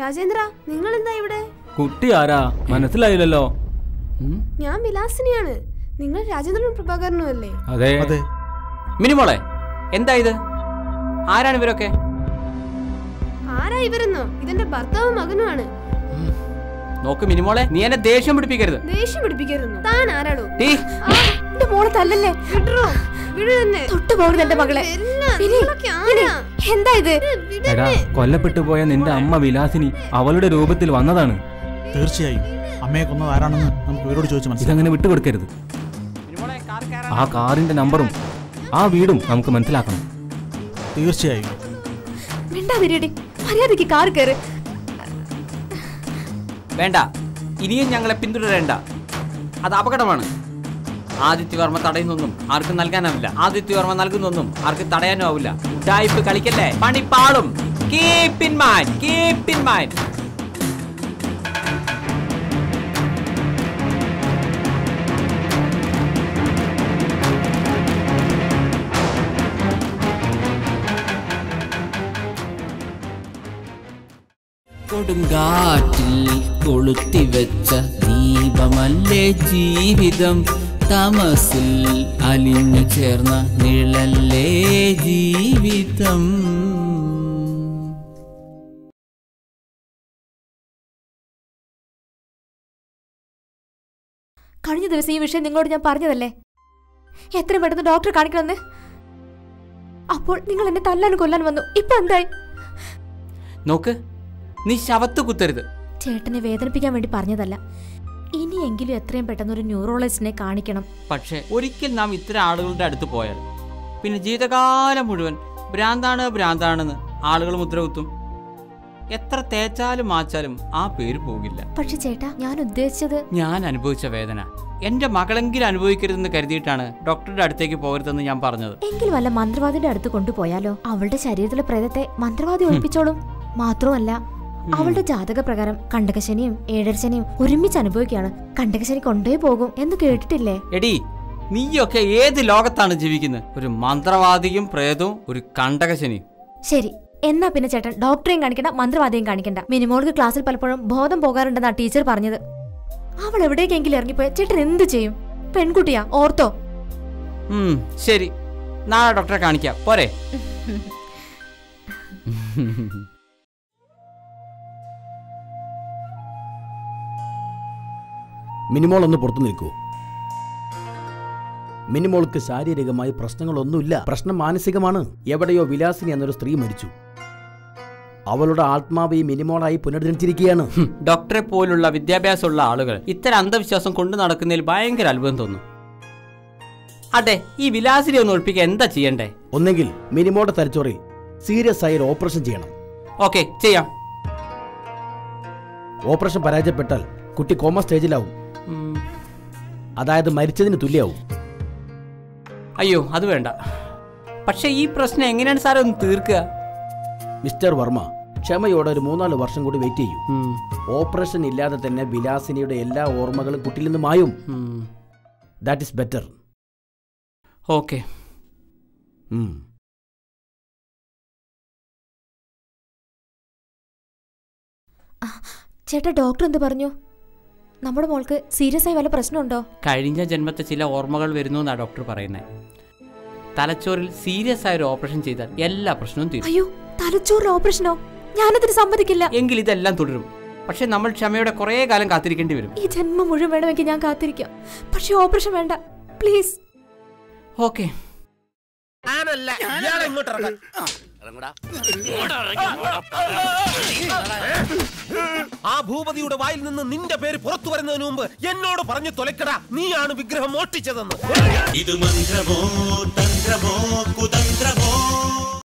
രാജേന്ദ്ര നിങ്ങൾ എന്താ ഇവിടെ കുട്ടി ആരാ മനസ്സിലായില്ലല്ലോ ഉം? ഞാൻ വിലാസിനിയാണ് നിങ്ങൾ രാജേന്ദ്രനും പ്രഭാകരനും അല്ലേ അതെ അതെ മിനിമോളെ എന്താ ഇത് ആരാണ് ഇവരൊക്കെ ആരാ ഇവരെന്നോ ഇതെന്റെ ഭർത്താവും മകനുമാണ് നോക്ക് മിനിമോളെ നീ എന്നെ ദേഷ്യം പിടിപ്പിക്കരുത് ദേഷ്യം പിടിപ്പിക്കരുന്നു താൻ ആരാടോ ടീ എന്റെ മോളെ തല്ലല്ലേ വിടറോ വിടു തന്നെ തൊട്ടു പോകരുത് എന്റെ മകളെ വരില്ല, ഇനി, നിങ്ങളൊക്കെ ആരാ? ഇനി, എന്താ ഇത് എടാ കൊല്ലപ്പെട്ടു പോയ നിന്റെ അമ്മ വിലാസിനി അവളുടെ രൂപത്തിൽ വന്നതാണ് തീർച്ചയായും അമ്മയെ കൊന്നത് ആരാണെന്ന് നമുക്ക് ഇവരോട് ചോദിച്ച് മനസ്സിലാക്കാം ഇതങ്ങനെ വിട്ടുകൊടുക്കരുത് മിനിമോളെ കാർ കയറാൻ ആ കാറിന്റെ നമ്പറും ആ വീടും നമുക്ക് മനസ്സിലാക്കണം തീർച്ചയായും മിണ്ടാതിരിയടി മര്യാദയ്ക്ക് കാർ കയറ് വേണ്ട ഇനിയും ഞങ്ങളെ പിന്തുടരേണ്ട അത് അപകടമാണ് ആദിത്യവർമ്മ തടയുന്നൊന്നും ആർക്കും നൽകാനാവില്ല ആദിത്യവർമ്മ നൽകുന്നൊന്നും ആർക്കും തടയാനും ആവില്ല ഉഡായിപ്പ് കളിക്കല്ലേ പണി പാളും keep in mind keep in mind കൊടുങ്കാറ്റിൽ കൊളുത്തിവെച്ച ദീപമല്ലേ ജീവിതം തമസിൽ അലിഞ്ഞു ചേർന്ന നിഴലല്ലേ ജീവിതം കഴിഞ്ഞ ദിവസം ഈ വിഷയം നിങ്ങളോട് ഞാൻ പറഞ്ഞതല്ലേ എത്രയും പെട്ടെന്ന് ഡോക്ടറെ കാണിക്കണമെന്ന് അപ്പോൾ നിങ്ങൾ എന്നെ തല്ലാനും കൊല്ലാനും വന്നു ഇപ്പൊ എന്തായി നോക്ക് നീ ശവത്ത് കുത്തരുത് ചേട്ടനെ വേദനിപ്പിക്കാൻ വേണ്ടി പറഞ്ഞതല്ല ഇനിയെങ്കിലും എത്രയും പെട്ടെന്ന് ഒരു ന്യൂറോളജിസ്റ്റിനെ കാണിക്കണം പക്ഷേ ഒരിക്കൽ നാം ഇത്തരം ആളുകളുടെ അടുത്ത് പോയാൽ പിന്നെ ജീവിതകാലം മുഴുവൻ ഭ്രാന്താണ് ഭ്രാന്താണെന്ന് ആളുകൾ മുദ്രകുത്തും എത്ര തേച്ചാലും മാച്ചാലും ആ പേര് പോകില്ല പക്ഷെ ചേട്ടാ ഞാൻ ഉദ്ദേശിച്ചത് ഞാൻ അനുഭവിച്ച വേദന എന്റെ മകളെങ്കിലും അനുഭവിക്കരുതെന്ന് കരുതിയിട്ടാണ് ഡോക്ടറുടെ അടുത്തേക്ക് പോകരുതെന്ന് ഞാൻ പറഞ്ഞത് എങ്കിൽ വല്ല മന്ത്രവാദിയുടെ അടുത്ത് കൊണ്ടുപോയാലോ അവളുടെ ശരീരത്തിലെ പ്രേതത്തെ മന്ത്രവാദി ഒഴിപ്പിച്ചോളും മാത്രമല്ല അവളുടെ ജാതക പ്രകാരം കണ്ടകശനിയും ഏഴരശനിയും ഒരുമിച്ച് അനുഭവിക്കുകയാണ് കണ്ടകശനി കൊണ്ടേ പോകും എന്ന് കേട്ടിട്ടില്ലേ എടി നീയൊക്കെ ഏത് ലോകത്താണ് ജീവിക്കുന്നത് ഒരു മന്ത്രവാദിയും പ്രേതവും ഒരു കണ്ടകശനിയും ശരി എന്നാ പിന്നെ ചേട്ടൻ ഡോക്ടറെയും കാണിക്കണ്ട മന്ത്രവാദിയും കാണിക്കണ്ട മിനിമോൾക്ക് ക്ലാസ്സിൽ പലപ്പോഴും ബോധം പോകാറുണ്ടെന്നാ ടീച്ചർ പറഞ്ഞത് അവൾ എവിടേക്കെങ്കിലും ഇറങ്ങിപ്പോയ ചേട്ടൻ എന്ത് ചെയ്യും പെൺകുട്ടിയാ ഓർത്തോ ഉം, ശരി നാളെ ഡോക്ടറെ കാണിക്കാം പോരെ മിനിമോൾ ഒന്ന് പുറത്തു നിൽക്കൂ മിനിമോൾക്ക് ശാരീരികമായി പ്രശ്നങ്ങളൊന്നുമില്ല പ്രശ്നം മാനസികമാണ് എവിടെയോ വിലാസിനി എന്നൊരു സ്ത്രീ മരിച്ചു അവളുടെ ആത്മാവ് ഈ മിനിമോളായി പുനർജനിച്ചിരിക്കുകയാണ് ഹും, ഡോക്ടറെ പോലുള്ള വിദ്യാഭ്യാസമുള്ള ആളുകൾ ഇത്തരം അന്ധവിശ്വാസം കൊണ്ടു നടക്കുന്നതിൽ ഭയങ്കര അത്ഭുതം തോന്നും അതെ ഈ വിലാസിനെ ഒന്ന് ഒഴിപ്പിക്കാൻ എന്താ ചെയ്യണ്ടേ ഒന്നെങ്കിൽ മിനിമോളുടെ തലച്ചോറിൽ സീരിയസ് ആയ ഒരു ഓപ്പറേഷൻ ചെയ്യണം ഓക്കെ ചെയ്യാം ഓപ്പറേഷൻ പരാജയപ്പെട്ടാൽ കുട്ടി കോമ സ്റ്റേജിലാവും ഉം, അതായത് മരിച്ചതിന് തുല്യാവും അയ്യോ അത് വേണ്ട പക്ഷെ ഈ പ്രശ്നം എങ്ങനെയാണ് സാറേ ഒന്ന് തീർക്കുക മിസ്റ്റർ വർമ്മ ക്ഷമയോടെ ഒരു മൂന്നാല് വർഷം കൂടി വെയിറ്റ് ചെയ്യൂ ഉം, ഓപ്പറേഷൻ ഇല്ലാതെ തന്നെ വിലാസിനിയുടെ എല്ലാ ഓർമ്മകളും കുട്ടിയിൽ നിന്ന് മായും ഉം. ദാറ്റ് ഇസ് ബെറ്റർ ഓക്കെ ചേട്ടാ ഡോക്ടർ എന്ത് പറഞ്ഞു നമ്മുടെ മോൾക്ക് സീരിയസ് ആയി വല്ല പ്രശ്നമുണ്ടോ കഴിഞ്ഞ ജന്മത്തെ ചില ഓർമ്മകൾ വരുന്നു എന്നാണ് ഡോക്ടർ പറയുന്നത് തലച്ചോറിൽ സീരിയസ് ആയ ഒരു ഓപ്പറേഷൻ ചെയ്താൽ എല്ലാ പ്രശ്നവും തീരും അയ്യോ തലച്ചോറിൽ ഓപ്പറേഷനോ ഞാനതിന് സമ്മതിക്കില്ല എങ്കിൽ ഇതെല്ലാം തുടരും പക്ഷെ നമ്മൾ ക്ഷമയോടെ കുറേ കാലം കാത്തിരിക്കേണ്ടി വരും ഈ ജന്മം മുഴുവൻ വേണമെങ്കിൽ ഞാൻ കാത്തിരിക്കാം പക്ഷെ ഓപ്പറേഷൻ വേണ്ട പ്ലീസ് ഓക്കെ ആ ഭൂപതിയുടെ വായിൽ നിന്ന് നിന്റെ പേര് പുറത്തു വരുന്നതിന് മുമ്പ് എന്നോട് പറഞ്ഞു തൊലക്കടാ നീയാണ് വിഗ്രഹം മോഷ്ടിച്ചതെന്ന് ഇത് മന്ത്രമോ തന്ത്രമോ കുതന്ത്രമോ